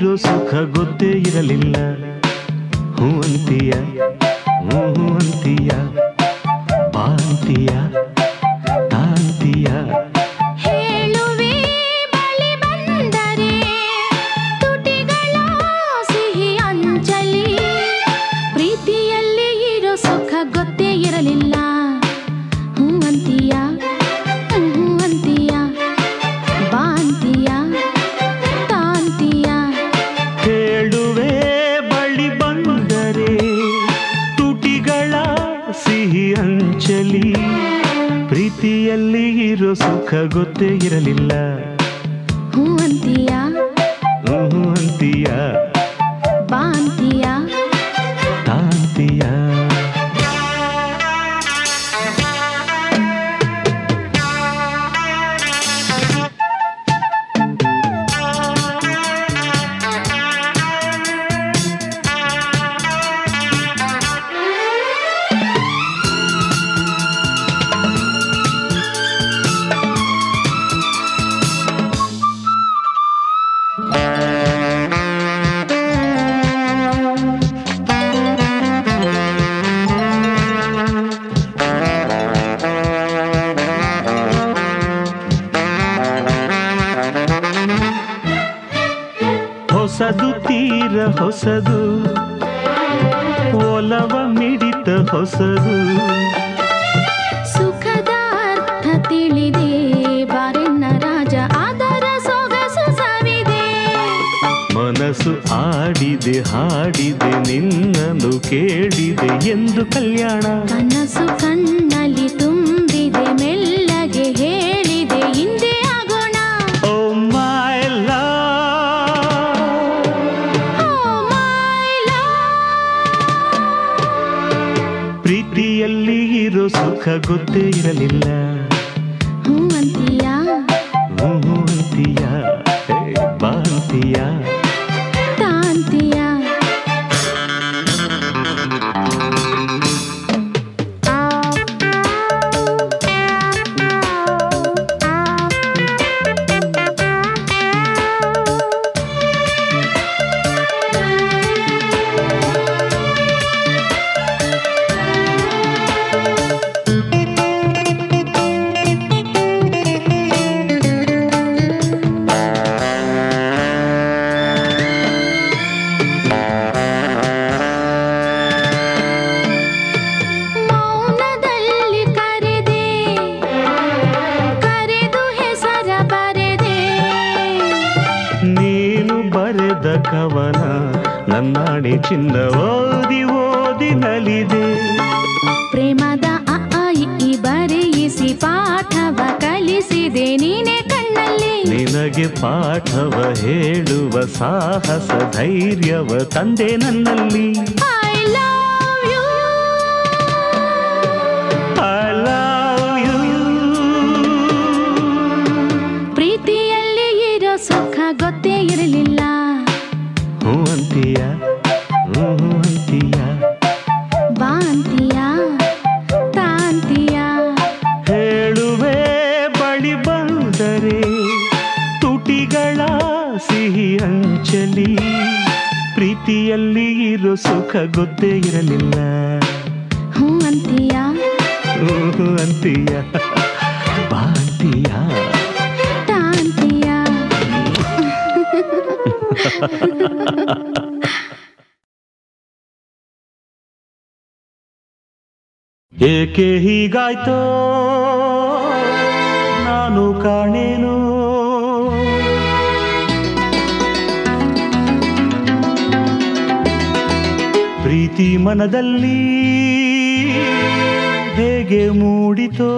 ಇರೋ ಸುಖ ಗೊತ್ತೇ ಇರಲಿಲ್ಲ ಹೂ ಅಂತೀಯ ಹೂ ಹೂ ಅಂತೀಯ ಬಾಂತೀಯ ತಾಂತೀಯ ಹೇಳುವೆ ಬಳಿ ಬಂದರೆ ತುಟಿಗಳ ಸಿಹಿ ಅಂಚಲಿ ಪ್ರೀತಿಯಲ್ಲಿ ಇರೋ ಸುಖ ಗೊತ್ತೇ ಇರಲಿಲ್ಲ ಹೂ ಅಂತೀಯ ಹೂ ಅಂತೀಯ ಬಾಂತೀಯ ತಾಂತೀಯ ಹೇಳುವೆ ಬಳಿ ಬಂದರೆ ತುಟಿಗಳ ಸಿಹಿ ಅಂಚಲಿ ಪ್ರೀತಿಯಲ್ಲಿ ಇರೋ ಸುಖ ಗೊತ್ತೇ ಇರಲಿಲ್ಲ ಹೂ ಅಂತೀಯ ಹೂ ಹೂ ಅಂತೀಯ ಬಾಂತೀಯ ತಾಂತೀಯ ಹೊಸದು ತೀರ ಹೊಸದು ಒಲವ ಮಿಡಿತ ಹೊಸದು ಸುಖದ ಅರ್ಥ ತಿಳಿದೆ ಬಾರೆನ್ನ ರಾಜ ಅದರ ಸೊಗಸು ಸವಿದೆ ಮನಸ್ಸು ಆಡಿದೆ ಹಾಡಿದೆ ನಿನ್ನನ್ನು ಕೇಳಿದೆ ಎಂದು ಕಲ್ಯಾಣ ಕನಸು ಕಣ್ಣಲ್ಲಿ ತುಂಬಿದೆ ಮೆಲ್ಲಗೆ ಹೇಳಿದೆ ಹಿಂದೆ ಆಗೋಣ ಓ ಮೈ Oh, my love. ಪ್ರೀತಿಯಲ್ಲಿ ಇರೋ ಸುಖ ಗೊತ್ತೇ ಇರಲಿಲ್ಲ ಹೂ ಅಂತೀಯ ಹೂ ಹೂ ಅಂತೀಯ ಹೇ, ಬಾ ಅಂತೀಯ ತಾಂತೀಯ ಮೌನದಲ್ಲಿ ಕರೆದೆ ಕರೆದು ಹೆಸರ ಬರೆದೆ ನೀನು ಬರೆದ ಕವನ ನನ್ನಾಣೆ ಚಿನ್ನ ಓದಿ ಓದಿ ನಲಿದೆ ಪ್ರೇಮದ ಅ ಆ ಇ ಈ ಬರೆಯಿಸಿ ಪಾಠವ ಕಲಿಸಿದೆ ನೀನೆ ಕಣ್ಣಲ್ಲಿ ನಿನಗೆ ಪಾಠವ ಹೇಳುವ ಸಾಹಸ ಧೈರ್ಯವ ತಂದೆ ನನ್ನಲ್ಲಿ I love you I love you. ಪ್ರೀತಿಯಲ್ಲಿ ಇರೋ ಸುಖ ಗೊತ್ತೇ ಇರಲಿಲ್ಲ ಹೂ ಅಂತೀಯ ಹೂ ಹೂ ಅಂತೀಯ ಬಾಂತೀಯ ತಾಂತೀಯ ಹೇಳುವೆ ಬಳಿ ಬಂದರೆ ತುಟಿಗಳ ಸಿಹಿ ಅಂಚಲಿ ಪ್ರೀತಿಯಲ್ಲಿ ಇರೋ ಸುಖ ಗೊತ್ತೇ ಇರಲಿಲ್ಲ ಹೂ ಅಂತೀಯ ಹೂ ಹೂ ಅಂತೀಯ ಬಾ ಅಂತೀಯ ತಾಂತೀಯ ಏಕೆ ಹೀಗಾಯ್ತೋ ನಾನು ಕಾಣೇನು ಪ್ರೀತಿ ಮನದಲ್ಲಿ ಹೇಗೆ ಮೂಡಿತೋ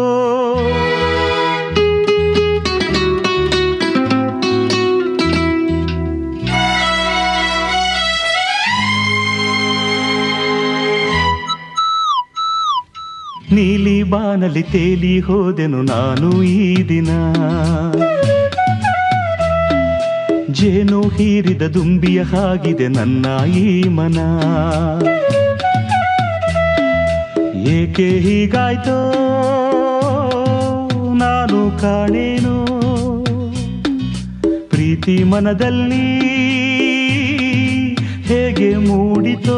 ನೀಲಿ ಬಾನಲಿ ತೇಲಿ ಹೋದೆನು ನಾನು ಈ ದಿನ ಜೇನು ಹೀರಿದ ದುಂಬಿಯ ಹಾಗಿದೆ ನನ್ನ ಈ ಮನ ಏಕೆ ಹೀಗಾಯ್ತೋ ನಾನು ಕಾಣೇನು ಪ್ರೀತಿ ಮನದಲ್ಲಿ ಹೇಗೆ ಮೂಡಿತೋ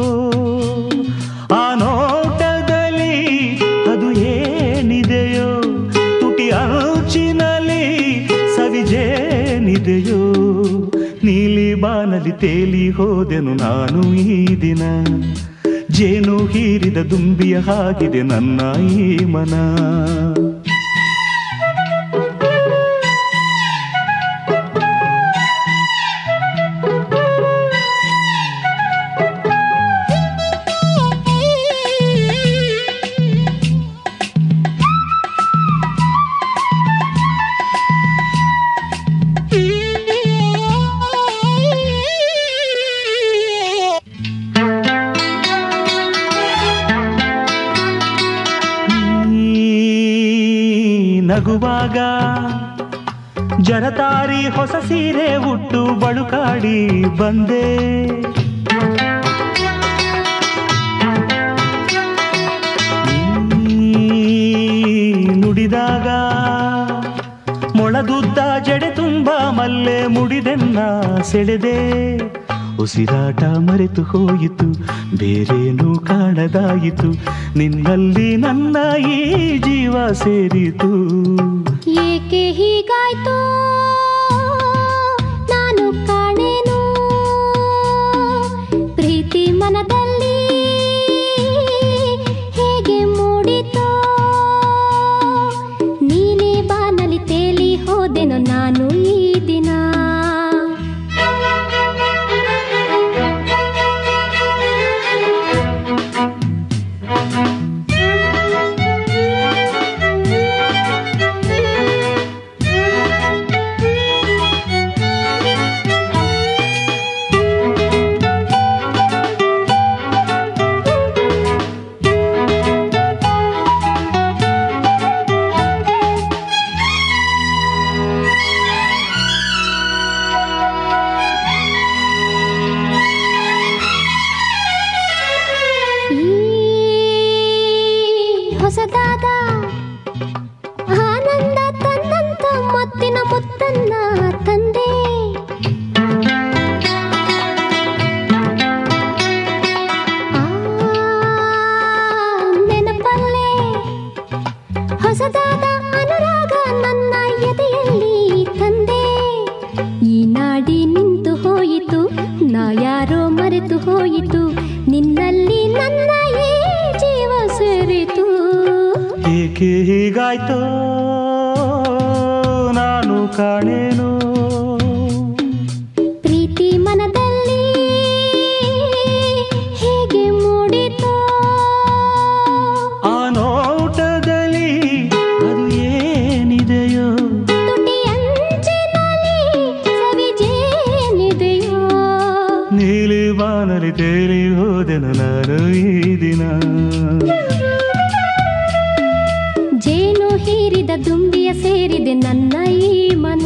ಆ ನೋಟದಲ್ಲಿ ಅದು ಏನಿದೆಯೋ ತುಟಿ ಅಂಚಿನಲ್ಲಿ ಸವಿಜೇನಿದೆಯೋ ನೀಲಿ ಬಾನಲಿ ತೇಲಿ ಹೋದೆನು ನಾನು ಈ ದಿನ ಜೇನು ಹೀರಿದ ದುಂಬಿಯ ಹಾಗಿದೆ ನನ್ನ ಈ ಮನ ನೀ ನಗುವಾಗ ಜರತಾರಿ ಹೊಸ ಸೀರೆ ಉಟ್ಟು ಬಳುಕಾಡಿ ಬಂದೆ ನೀ ನುಡಿದಾಗ ಮೊಳದುದ್ದ ಜಡೆ ತುಂಬ ಮಲ್ಲೆ ಮುಡಿದೆನ್ನ ಸೆಳೆದೆ ಉಸಿರಾಟ ಮರೆತು ಹೋಯಿತು ಬೇರೇನೂ ಕಾಣದಾಯಿತು ನಿನ್ನಲ್ಲಿ ನನ್ನ ಈ ಜೀವ ಸೇರಿತು ಏಕೆ ಹೀಗಾಯ್ತು ನಾನು ಕಾಣೇನು ಪ್ರೀತಿ ಮನದಲ್ಲಿ ಹೇಗೆ ಮೂಡಿತೋ ನೀನೇ ಬಾನಲಿ ತೇಲಿ ಹೋದೆನು ನಾನು ಈ ದಿನ ಈ ಹೊಸದಾದ ಆನಂದ ತನ್ನಂತ ಮತ್ತಿನ ಮುತ್ತನ್ನ ತಂದೆ ಆ ನೆನಪಲ್ಲೇ ಹೊಸದಾದ ಅನುರಾಗ ನನ್ನ ಎದೆಯಲ್ಲಿ ತಂದೆ ಈ ನಾಡಿ ನಿಂತು ಹೋಯಿತು ನಾ ಯಾರೋ ಮರೆತು ಹೋಯಿತು ನಿನ್ನಲ್ಲಿ ನನ್ನ ಈ ಜೀವ ಸೇರಿತು ಏಕೆ ಹೀಗಾಯ್ತೋ ನಾನು ಕಾಣೇನು ಪ್ರೀತಿ ಮನದಲ್ಲಿ ಹೇಗೆ ಮೂಡಿತೋ ಆ ನೋಟದಲ್ಲಿ ಅದು ಏನಿದೆಯೋ ತುಟಿ ಅಂಚಿನಲ್ಲಿ ಸವಿಜೇನಿದೆಯೋ ನೀಲಿ ಬಾನಲಿ ತೇಲಿ ಹೋದೆನು ನಾನು ಈ ದಿನ ಜೇನು ಹೀರಿದ ದುಂಬಿಯ ಸೇರಿದೆ ನನ್ನ ಈ ಮನ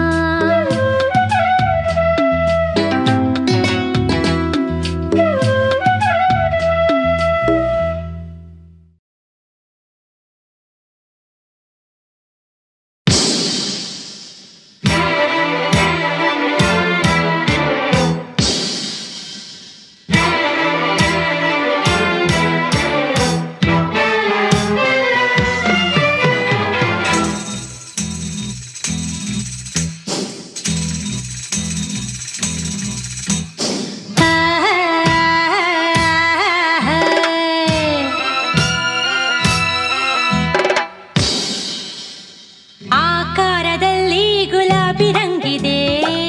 ಆಕಾರದಲ್ಲಿ ಗುಲಾಬಿ ರಂಗಿದೆ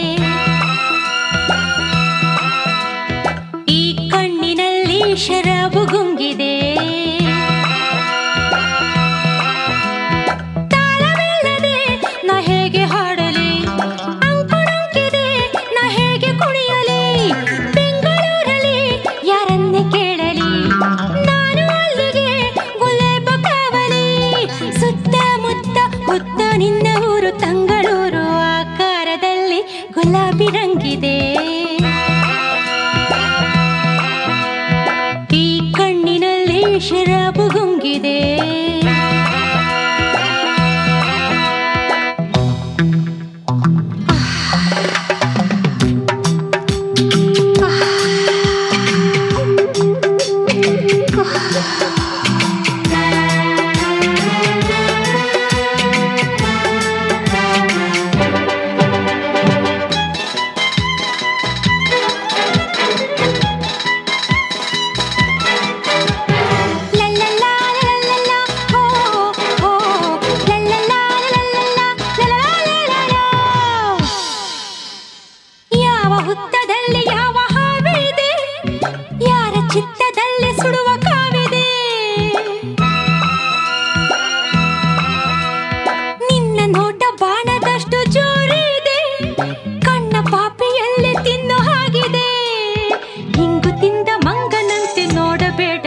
ಈ ಕಣ್ಣಿನಲ್ಲಿ ಶರಾಬು ಗುಂಗಿದೆ ತಾಳವಿಲ್ಲದೆ ನಾ ಹೇಗೆ ಹಾಡಲಿ ಅಂಕುಡೊಂಕಿದೆ ನಾ ಹೇಗೆ ಕುಣಿಯಲಿ ಬೆಂಗಳೂರಲ್ಲಿ ಯಾರನ್ನೇ ಕೇಳಲಿ ನಾನು ಅಲ್ಲಿಗೆ ಗುಲೇಬ ಕಾವಲಿ ಸುತ್ತಮುತ್ತ ಮುತ್ತ ನಿನ್ನ ಊರು ತಂಗಳೂರು ಆಕಾರದಲ್ಲಿ ಗುಲಾಬಿ ರಂಗಿದೆ ಈ ಕಣ್ಣಿನಲ್ಲಿ ಶರಾಬು ಗುಂಗಿದೆ ಆಹ್.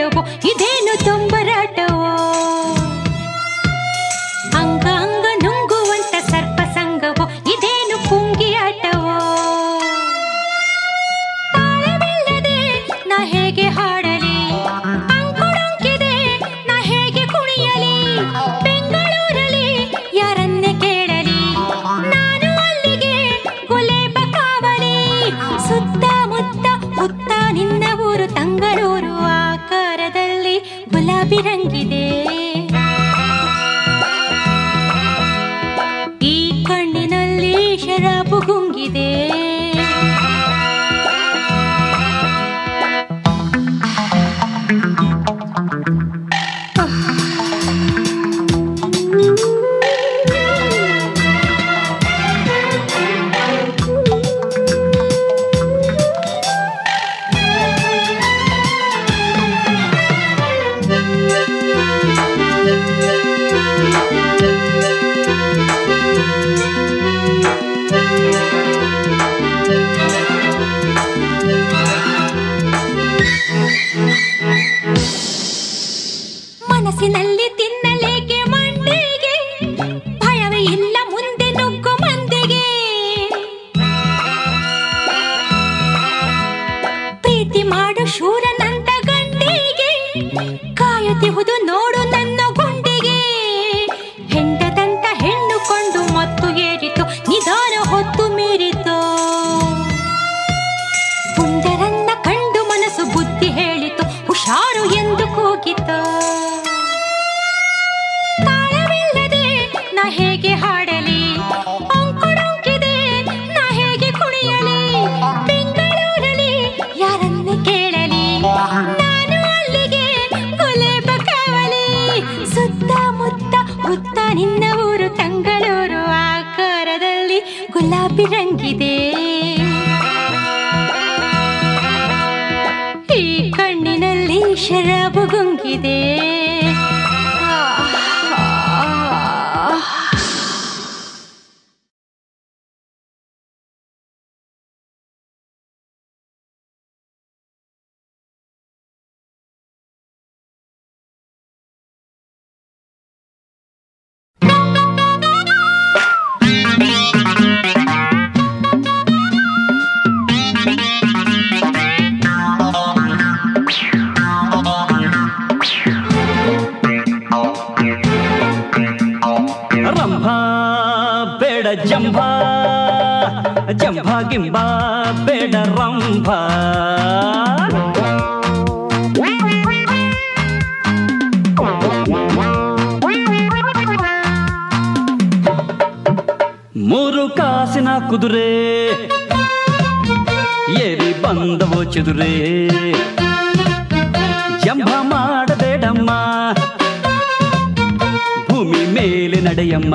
ಆಟವೋ ಇದೇನು ತೊಂಬರಾಟವೋ ಅಂಗ ಅಂಗ ನುಂಗುವಂತ ಸರ್ಪ ಸಂಗವೋ ಇದೇನು ಪುಂಗಿ ಆಟವೋ ತಾಳವಿಲ್ಲದೆ ನಾ ಹೇಗೆ ಹಾಡಲಿ ಅಂಕುಡೊಂಕಿದೆ ನಾ ಹೇಗೆ ಕುಣಿಯಲಿ ಬೆಂಗಳೂರಲ್ಲಿ ಯಾರನ್ನೇ ಕೇಳಲಿ ನಾನು ಅಲ್ಲಿಗೆ ಗುಲೇಬ ಕಾವಲಿ ಸುತ್ತಮುತ್ತ ಹುತ್ತ ನಿನ್ನ ಊರು ತಂಗಳೂರು ಆಕಾರದಲ್ಲಿ ಗುಲಾಬಿ ರಂಗಿದೆ ಈ ಕಣ್ಣಿನಲ್ಲಿ ಶರಾಬು ಗುಂಗಿದೆ ಮನಸ್ಸಿನಲ್ಲಿ ತಿನ್ನಲೇಕೆ ಮಂಡಿಗೆ ಭಯವೇ ಇಲ್ಲ ಮುಂದೆ ನುಗ್ಗು ಮಂದಿಗೆ ಪ್ರೀತಿ ಮಾಡು ಶೂರನಂತ ಗಂಡಿಗೆ ಕಾಯುತ್ತಿಹುದು ನೋಡು ನನ್ನ ಗುಂಡಿಗೆ ಹೆಂಡದಂತ ಹೆಣ್ಣು ಕೊಂಡು ಮತ್ತು ಏರಿತು ನಿಧಾನ ಹೊತ್ತು ಮೀರಿತು ಪುಂಡರನ್ನ ಕಂಡು ಮನಸ್ಸು ಬುದ್ಧಿ ಹೇಳಿತು ಹುಷಾರು ಎಂದು ಕೂಗಿತು ತಾಳವಿಲ್ಲದೆ ನಾ ಹೇಗೆ ಹಾಡಲಿ ಅಂಕುಡೊಂಕಿದೆ ನಾ ಹೇಗೆ ಕುಣಿಯಲಿ ಬೆಂಗಳೂರಲ್ಲಿ ಯಾರನ್ನ ಕೇಳಲಿ ನಾನು ಅಲ್ಲಿಗೆ ಗುಲೇಬ ಕಾವಲಿ ಸುತ್ತಮುತ್ತ ಹುತ್ತ ನಿನ್ನ ಊರು ತಂಗಳೂರು ಆಕಾರದಲ್ಲಿ ಗುಲಾಬಿ ರಂಗಿದೆ ಈ ಕಣ್ಣಿನಲ್ಲಿ ಶರಾಬು ಗುಂಗಿದೆ ರಂಭ ಬೇಡ ಜಂಭ ಜಂಭ ಗಿಂಬ ಬೇಡ ರಂಭ ಮೂರು ಕಾಸಿನ ಕುದುರೆ ಏರಿ ಬಂದವೋ ಚದುರೆ ಜಂಭ ಮಾಡಬೇಡಮ್ಮ ಭೂಮಿ ಮೇಲೆ ನಡೆಯಮ್ಮ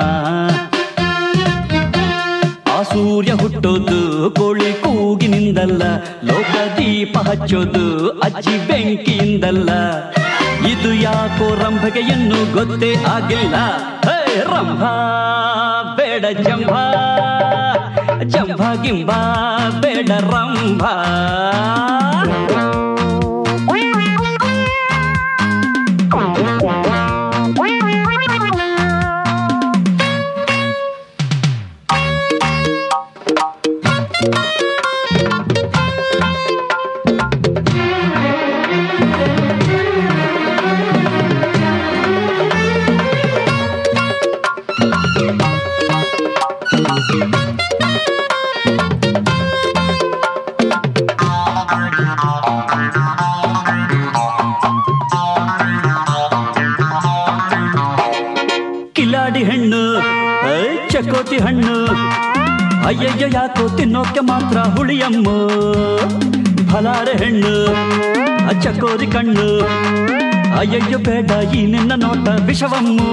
ಆ ಸೂರ್ಯ ಹುಟ್ಟೋದು ಕೋಳಿ ಕೂಗಿನಿಂದಲ್ಲ ಲೋಕ ದೀಪ ಹಚ್ಚೋದು ಅಜ್ಜಿ ಬೆಂಕಿಯಿಂದಲ್ಲ ಇದು ಯಾಕೋ ರಂಭಗೆ ಇನ್ನೂ ಗೊತ್ತೇ ಆಗಿಲ್ಲ ಹೇ ರಂಭ ಬೇಡ ಜಂಭ ಜಂಭ ಗಿಂಬ ಬೇಡ ರಂಭ ಕಿಲಾಡಿ ಹೆಣ್ಣು ಐ, ಚಕೋತಿ ಹಣ್ಣು ಅಯ್ಯಯ್ಯ ಯಾಕೋ ತಿನ್ನೋಕೆ ಮಾತ್ರ ಹುಳಿಯಮ್ಮ ಫಲಾರೆ ಹೆಣ್ಣು ಆ ಚಕೋರಿ ಕಣ್ಣು ಅಯ್ಯಯ್ಯ ಬೇಡ ಈ ನಿನ್ನ ನೋಟ ವಿಷವಮ್ಮು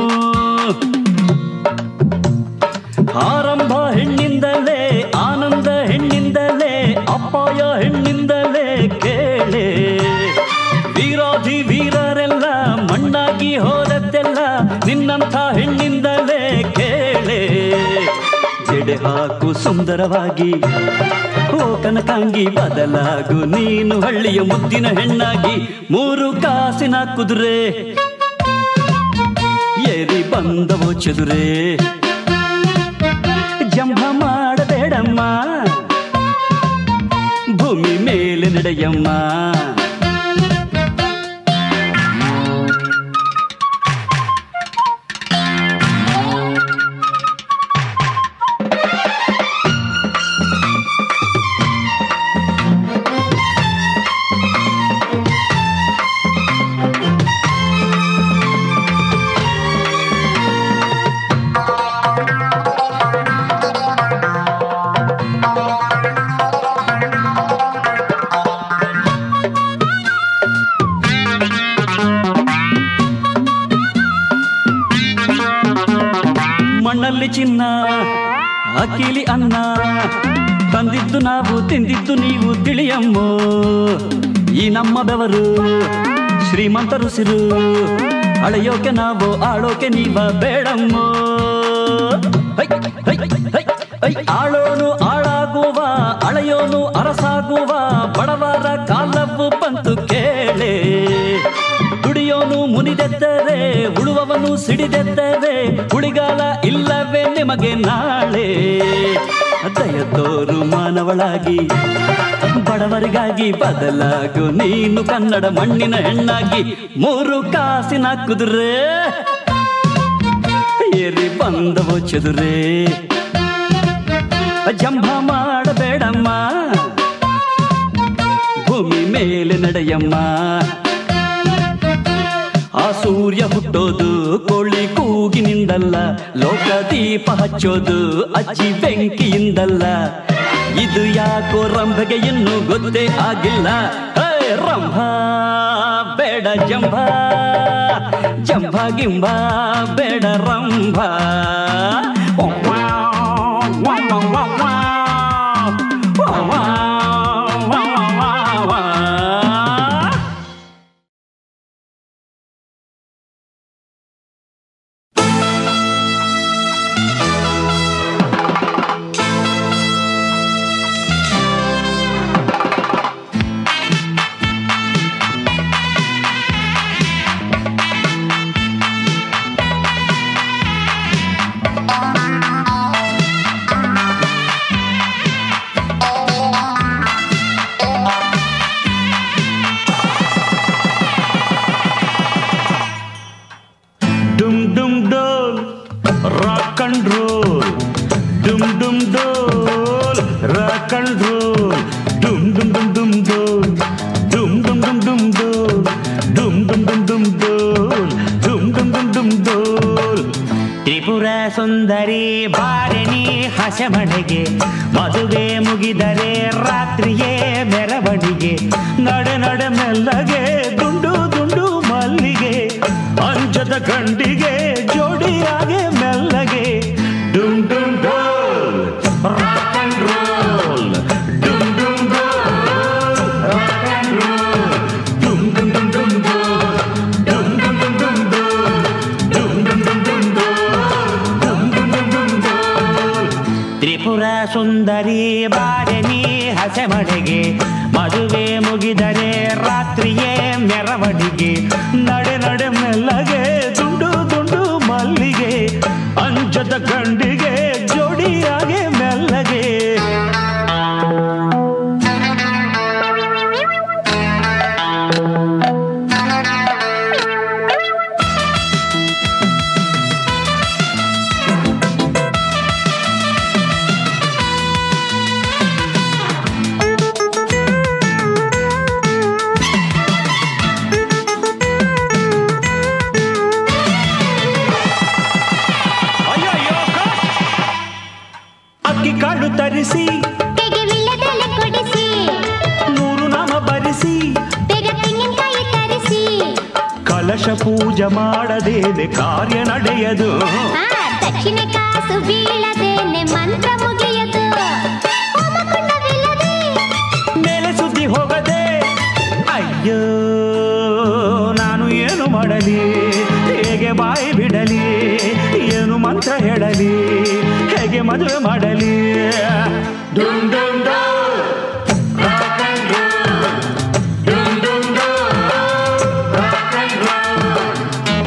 ಆರಂಭ ಹೆಣ್ಣಿಂದಲೇ ಆನಂದ ಹೆಣ್ಣಿಂದಲೇ ಅಪಾಯ ಹೆಣ್ಣಿಂದಲೇ ಕೇಳೆ ವೀರಾಧಿ ವೀರರೆಲ್ಲ ಮಣ್ಣಾಗಿ ಹೋದದ್ದೆಲ್ಲ ನಿನ್ನಂಥ ಹೆಣ್ಣಿಂದಲೇ ಕೇಳೆ ಜಡೆ ಹಾಕು ಬದುಕು ಸುಂದರವಾಗಿ ಓ ಕನಕಾಂಗಿ ಬದಲಾಗು ನೀನು ಹಳ್ಳಿಯ ಮುದ್ದಿನ ಹೆಣ್ಣಾಗಿ ಮೂರು ಕಾಸಿನ ಕುದುರೆ ಏರಿ ಬಂದವು ಚದುರೆ ಜಂಭ ಮಾಡಬೇಡಮ್ಮ ಭೂಮಿ ಮೇಲೆ ನಡೆಯಮ್ಮ ಮಣ್ಣಲ್ಲಿ ಚಿನ್ನ ಅಕ್ಕಿಲಿ ಅನ್ನ ತಂದಿದ್ದು ನಾವು ತಿಂದಿದ್ದು ನೀವು ತಿಳಿಯಮ್ಮೋ ಈ ನಮ್ಮ ಬೆವರು ಶ್ರೀಮಂತರುಸಿರು ಅಳೆಯೋಕೆ ನಾವು ಆಳೋಕೆ ನೀವ ಬೇಡಮ್ಮೋ ಹೈ, ಹೈ, ಹೈ, ಹೈ. ಆಳೋನು ಆಳಾಗುವ ಅಳೆಯೋನು ಅರಸಾಗುವ ಬಡವರ ಕಾಲವು ಬಂತು ಕೇಳೆ ದುಡಿಯೋನು ಮುನಿದೆದ್ದರೆ ಉಳುವವನು ಸಿಡಿದೆದ್ದರೆ ಉಳಿಗಾಲ ಇಲ್ಲವೇ ನಿಮಗೆ ನಾಳೆ ದಯ ತೋರು ಮಾನವಳಾಗಿ ಬಡವರಿಗಾಗಿ ಬದಲಾಗು ನೀನು ಕನ್ನಡ ಮಣ್ಣಿನ ಹೆಣ್ಣಾಗಿ ಮೂರು ಕಾಸಿನ ಕುದುರೆ ಏರಿ ಬಂದವು ಚದುರೆ ಜಂಭ ಮಾಡಬೇಡಮ್ಮ ಭೂಮಿ ಮೇಲೆ ನಡೆಯಮ್ಮ ಆ ಸೂರ್ಯ ಹುಟ್ಟೋದು ಕೋಳಿ ಕೂಗಿನಿಂದಲ್ಲ ಲೋಕ ದೀಪ ಹಚ್ಚೋದು ಅಜ್ಜಿ ಬೆಂಕಿಯಿಂದಲ್ಲ ಇದು ಯಾಕೋ ರಂಭಗೆ ಇನ್ನೂ ಗೊತ್ತೇ ಆಗಿಲ್ಲ ಹೇ ರಂಭ ಬೇಡ ಜಂಭ ಜಂಭ ಗಿಂಬ ಬೇಡ ರಂಭ ಡುಮ್ ಡುಮ್ ಡೋಲ್ ರಾಕ್ ಅಂಡ್ ರೋಲ್ ಡುಮ್ ಡುಮ್ ಡೋಲ್ ರಾಕ್ ಅಂಡ್ ರೋಲ್ ಡುಮ್ ಡುಮ್ ಡುಮ್ ಡುಮ್ ಡೋಲ್ ಡುಮ್ ಡುಮ್ ಡುಮ್ ಡುಮ್ ಡೋಲ್ ಡುಮ್ ಡುಮ್ ಡುಮ್ ಡುಮ್ ಡೋಲ್ ಡುಮ್ ಡುಮ್ ಡುಮ್ ಡುಮ್ ಡೋಲ್ ತ್ರಿಪುರ ಸುಂದರಿ ಬಾರಿಣಿ ಹಸಮಣೆಗೆ ಮದುವೆ ಮುಗಿದರೆ ರಾತ್ರಿಯೇ ಮೆರವಣಿಗೆ ನಡೆ ನಡೆ ಮೆಲ್ಲಗೆ ದುಂಡು ದುಂಡು ಮಲ್ಲಿಗೆ ಅಂಜದ ಗಂಡಿಗೆ ಜೋಡಿಯಾಗೆ ಮೆಲ್ಲಗೆ ಡುಮ್ ಡುಮ್ ಡೋಲ್ ರಾಕ್ ಅಂಡ್ ರೋಲ್ ಡುಮ್ ಡುಮ್ ಡೋಲ್ ರಾಕ್ ಅಂಡ್ ರೋಲ್ ಡುಮ್ ಡುಮ್ ಡುಮ್ ಡುಮ್ ಡೋಲ್ ಡುಮ್ ಡುಮ್ ಡುಮ್ ಡುಮ್ ಡೋಲ್ ಡುಮ್ ಡುಮ್ ಡುಮ್ ಡುಮ್ ಡೋಲ್ ಡುಮ್ ಡುಮ್ ಡುಮ್ ಡುಮ್ ಡೋಲ್ ತ್ರಿಪುರ ಸುಂದರಿ ಬಾರನಿ ಹಸೆಮಣೆಗೆ ಮದುವೆ ಮುಗಿದರೆ ರಾತ್ರಿಯೇ ಮೆರವಣಿಗೆ ನಡೆ ನಡೆ ಮೆಲ್ಲಗೆ ದುಂಡು ದುಂಡು ಮಲ್ಲಿಗೆ ಅಂಜದ ಗಂಡಿಗೆ ಜೋಡಿಯಾಗೆ ಮೆಲ್ಲಗೆ ಅಕ್ಕಿ ಕಾಳು ತರಿಸಿ ಕೈಗೆ ವಿಳ್ಯದೆಲೆ ಕೊಡಿಸಿ ನೂರು ನಾಮ ಬರಿಸಿ ಬೇಗ ತೆಂಗಿನಕಾಯಿ ತರಿಸಿ ಕಲಶ ಪೂಜೆ ಮಾಡದೇನೆ ಕಾರ್ಯ ನಡೆಯದು ಆ ದಕ್ಷಿಣ ಕಾಸು ಬೀಳದೇನೆ ಮಂತ್ರ ಮುಗಿಯದು ಹೋಮಕುಂಡವಿಲ್ಲದೆ ಮೇಲೆ ಸುದ್ದಿ ಹೋಗದೆ ಅಯ್ಯೋ ನಾನು ಏನು ಮಾಡಲಿ ಹೇಗೆ ಬಾಯಿ ಬಿಡಲಿ ಏನು ಮಂತ್ರ ಹೇಳಲಿ ಹೇಗೆ ಹೇಗೆ ಮದುವೆ ಮಾಡಲಿ ಡುಮ್ ಡುಮ್ ಡೋಲ್ ರಾಕ್ ಅಂಡ್ ರೋಲ್ ಡುಮ್ ಡುಮ್ ಡೋಲ್ ರಾಕ್ ಅಂಡ್ ರೋಲ್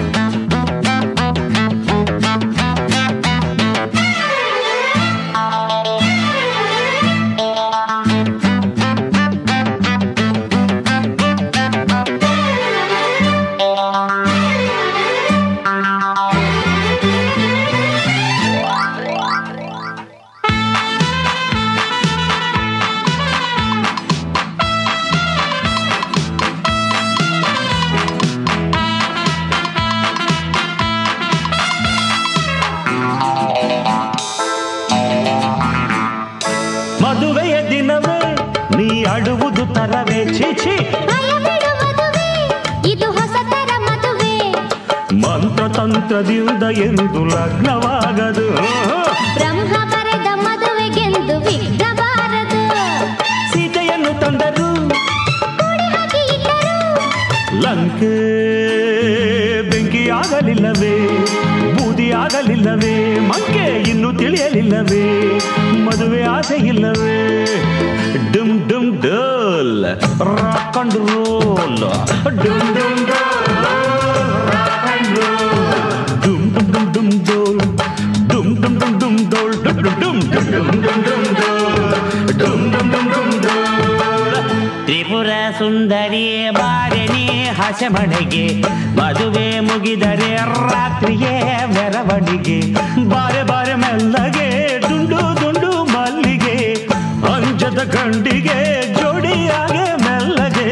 ಮದುವೆಯ ದಿನವೇ ನೀ ಅಡುವುದು ತರವೇ ಛೀ ಭಯ ಬಿಡು ಮದುವೆ ಇದು ಹೊಸತರ ಮದುವೆ ಮಂತ್ರ ತಂತ್ರದಿಂದ ಎಂದು ಲಗ್ನವಾಗದು ಬ್ರಹ್ಮ ಬರೆದ ಮದುವೆಗೆಂದು ವಿಘ್ನಬಾರದು ಸೀತೆಯನ್ನು ತಂದರು ಕೂಡಿ ಹಾಕಿ ಇಟ್ಟರು ಲಂಕೆ ಬೆಂಕಿಯಾಗಲಿಲ್ಲವೇ ಬೂದಿಯಾಗಲಿಲ್ಲವೇ ಮಂಕೆ ಇನ್ನು ತಿಳಿಯಲಿಲ್ಲವೇ ಮದುವೆ ಆಸೆ ಇಲ್ಲವೇ ಡುಮ್ ಡುಮ್ ಡೋಲ್ ರಾಕ್ ಅಂಡ್ ರೋಲ್ ಡುಮ್ ಡುಮ್ ಡೋಲ್ ರಾಕ್ ಅಂಡ್ ರೋಲ್ ಡುಮ್ ಡುಮ್ ಡುಮ್ ಡುಮ್ ಡೋಲ್ ಡುಮ್ ಡುಮ್ ಡುಮ್ ಡುಮ್ ಡೋಲ್ ಡುಮ್ ಡುಮ್ ಡುಮ್ ಡುಮ್ ಡುಮ್ ಡುಮ್ ಡುಮ್ ಡೋಲ್ ಡುಮ್ ಡುಮ್ ಡುಮ್ ಡುಮ್ ಡೋಲ್ ತ್ರಿಪುರ ಸುಂದರಿ ಬಾರಣಿ ಹಸಮಣೆಗೆ ಮದುವೆ ಮುಗಿದರೆ ರಾತ್ರಿಯೇ ಮೆರವಣಿಗೆ ಬಾರೆ ಬಾರೆ ಮೆಲ್ಲಗೆ ದುಂಡು ದುಂಡು ಮಲ್ಲಿಗೆ ಅಂಜದ ಗಂಡಿಗೆ ಜೋಡಿಯಾಗೆ ಮೆಲ್ಲಗೆ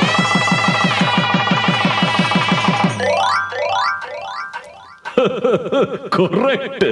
ಕೊರೆಕ್ಟ್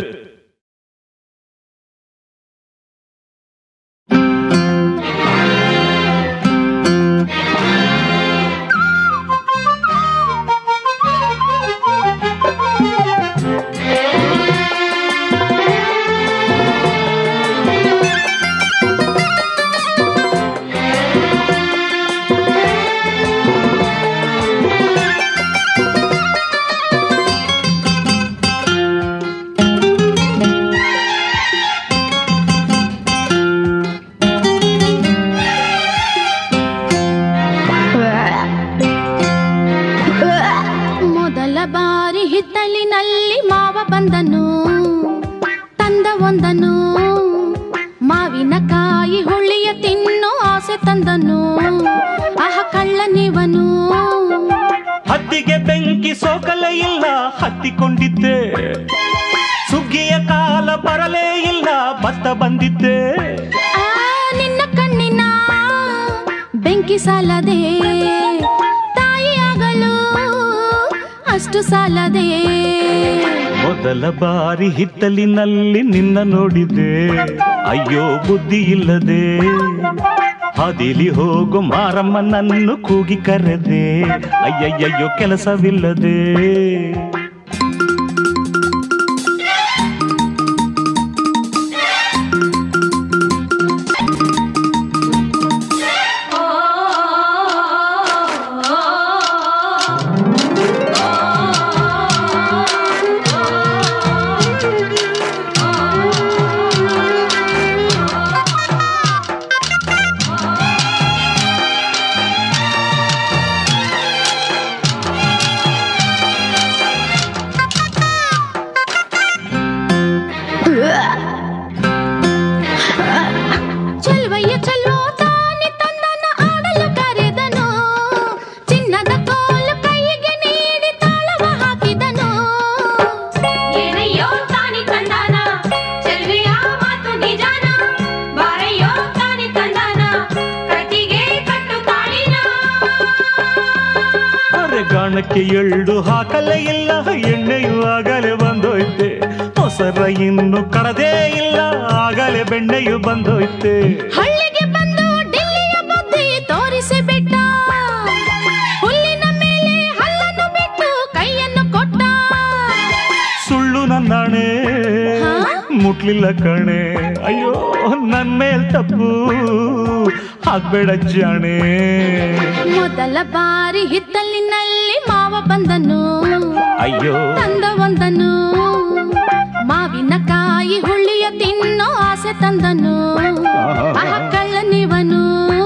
ಮೊದಲ ಬಾರಿ ಹಿತ್ತಲಿನಲ್ಲಿ ಮಾವ ಬಂದನು ತಂದ ಒಂದನು ಮಾವಿನಕಾಯಿ ಹುಳಿಯ ತಿನ್ನೋ ಆಸೆ ತಂದನು ಆಹ ಕಳ್ಳನಿವನು ಹತ್ತಿಗೆ ಬೆಂಕಿ ಸೋಕಲ ಇಲ್ಲ ಹತ್ತಿಕೊಂಡಿದ್ದೆ ಸುಗ್ಗಿಯ ಕಾಲ ಬರಲೇ ಇಲ್ಲ ಭತ್ತ ಬಂದಿದ್ದೆ ಆ ನಿನ್ನ ಕಣ್ಣಿನ ಬೆಂಕಿ ಸಾಲದೆ ತಾಯಿಯಾಗಲು ಅಷ್ಟು ಸಾಲದೆ ಮೊದಲ ಬಾರಿ ಹಿತ್ತಲಿನಲ್ಲಿ ನಿನ್ನ ನೋಡಿದೆ ಅಯ್ಯೋ ಬುದ್ಧಿ ಇಲ್ಲದೆ ಹದಿಲಿ ಹೋಗು ಮಾರಮ್ಮನನ್ನು ಕೂಗಿ ಕರೆದೆ ಅಯ್ಯಯ್ಯಯ್ಯೋ ಕೆಲಸವಿಲ್ಲದೆ ಚೆಲ್ವಯ್ಯ ಚೆಲ್ವೋ ತಾನೆ ತಂದನ ಆಡಲು ಕರೆದನು ಚಿನ್ನದ ಕೋಲು ಕೈಗೆ ನೀಡಿ ತಾಳವ ಹಾಕಿದನು ಏನಯ್ಯೋ ತಾನಿ ತಂದಾನ ಚೆಲ್ವೆಯ ಮಾತು ನಿಜಾನ ಬಾರಯ್ಯೋ ತಾನಿ ತಂದಾನ ಕಟ್ಟಿಗೆ ಕಟ್ಟು ತಾಳಿನ ಅರೆಗಾಣಕ್ಕೆ ಎಳ್ಳು ಹಾಕಲೇ ಇಲ್ಲ ಎಣ್ಣೆಯು ಆಗಲೇ ಬಂದೋಯ್ತೆ ಮೊಸರ ಇನ್ನು ಕಡದೇ ಇಲ್ಲ ಆಗಲೇ ಬೆಣ್ಣೆಯು ಬಂದೋಯ್ತೆ ಹಳ್ಳಿಗೆ ಬಂದು ಡಿಲ್ಲಿಯ ಬುದ್ಧಿ ತೋರಿಸಿ ಬಿಟ್ಟ ಹುಲ್ಲಿನ ಮೇಲೆ ಹಲ್ಲನ್ನು ಬಿಟ್ಟು ಕೈಯನ್ನು ಕೊಟ್ಟ ಸುಳ್ಳು ನನ್ನಾಣೆ ಹಾ? ಮುಟ್ಲಿಲ್ಲ ಕಣೆ ಅಯ್ಯೋ ನನ್ ಮೇಲ್ ತಪ್ಪು ಹಾಕ್ಬೇಡ ಜಾಣೆ ಮೊದಲ ಬಾರಿ ಹಿತ್ತಲಿನಲ್ಲಿ ಮಾವ ಬಂದನು ಅಯ್ಯೋ ತಂದ ಒಂದನು ಮಾವಿನಕಾಯಿ ಹುಳಿಯ ತಿನ್ನ ತಂದನು ಆಹ ಕಳ್ಳನಿವನು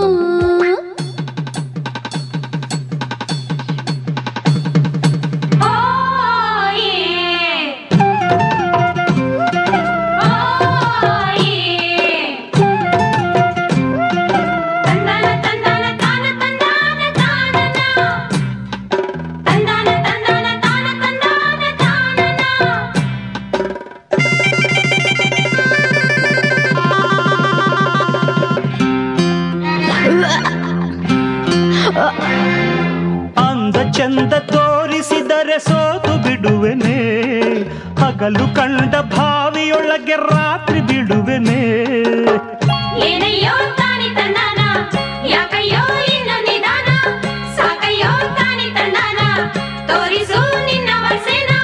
ಅಂದ ಚಂದ ತೋರಿಸಿದರೆ ಸೋತು ಬಿಡುವೆನೆ ಹಗಲು ಕಂಡ ಭಾವಿಯೊಳಗೆ ರಾತ್ರಿ ಬಿಡುವೆನೆ ಏನಯ್ಯೋ ತಾನಿ ತಂದಾನ ಯಾಕಯ್ಯೋ ಇನ್ನು ನಿಧಾನ ಸಾಕಯ್ಯೋ ತಾನಿ ತಂದಾನ ತೋರಿಸು ನಿನ್ನ ವಸೆನ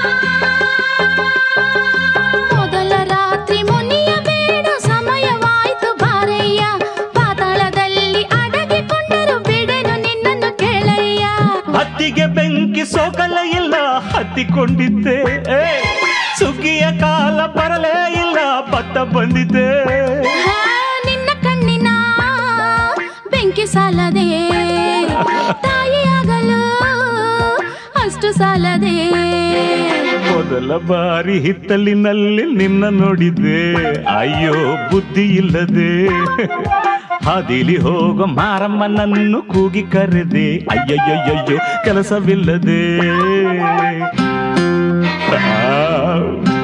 ಮೊದಲ ರಾತ್ರಿ ಮುನಿಯ ಬೇಡ ಸಮಯವಾಯ್ತು ಬಾರಯ್ಯ ಪಾತಾಳದಲ್ಲಿ ಅಡಗಿಕೊಂಡರು ಬಿಡೆನು ನಿನ್ನನ್ನು ಕೇಳಯ್ಯ ಹತ್ತಿಗೆ ಬೆಂಕಿ ಸೋಕಲ ಇಲ್ಲ ಹತ್ತಿಕೊಂಡಿದ್ದೆ ಏ, ಸುಗ್ಗಿಯ ಕಾಲ ಬರಲೇ ಇಲ್ಲ ಭತ್ತ ಬಂದಿದ್ದೆ ಹಾ, ನಿನ್ನ ಕಣ್ಣಿನ ಬೆಂಕಿ ಸಾಲದೆ ತಾಯಿಯಾಗಲು ಅಷ್ಟು ಸಾಲದೆ ಮೊದಲ ಬಾರಿ ಹಿತ್ತಲಿನಲ್ಲಿ ನಿನ್ನ ನೋಡಿದ್ದೆ ಅಯ್ಯೋ ಬುದ್ಧಿ ಇಲ್ಲದೆ ಹಾದಿಲಿ ಹೋಗೋ ಮಾರಮ್ಮನನ್ನು ಕೂಗಿ ಕರೆದೆ ಅಯ್ಯಯ್ಯಯ್ಯಯ್ಯೋ ಕೆಲಸವಿಲ್ಲದೆ ಆ,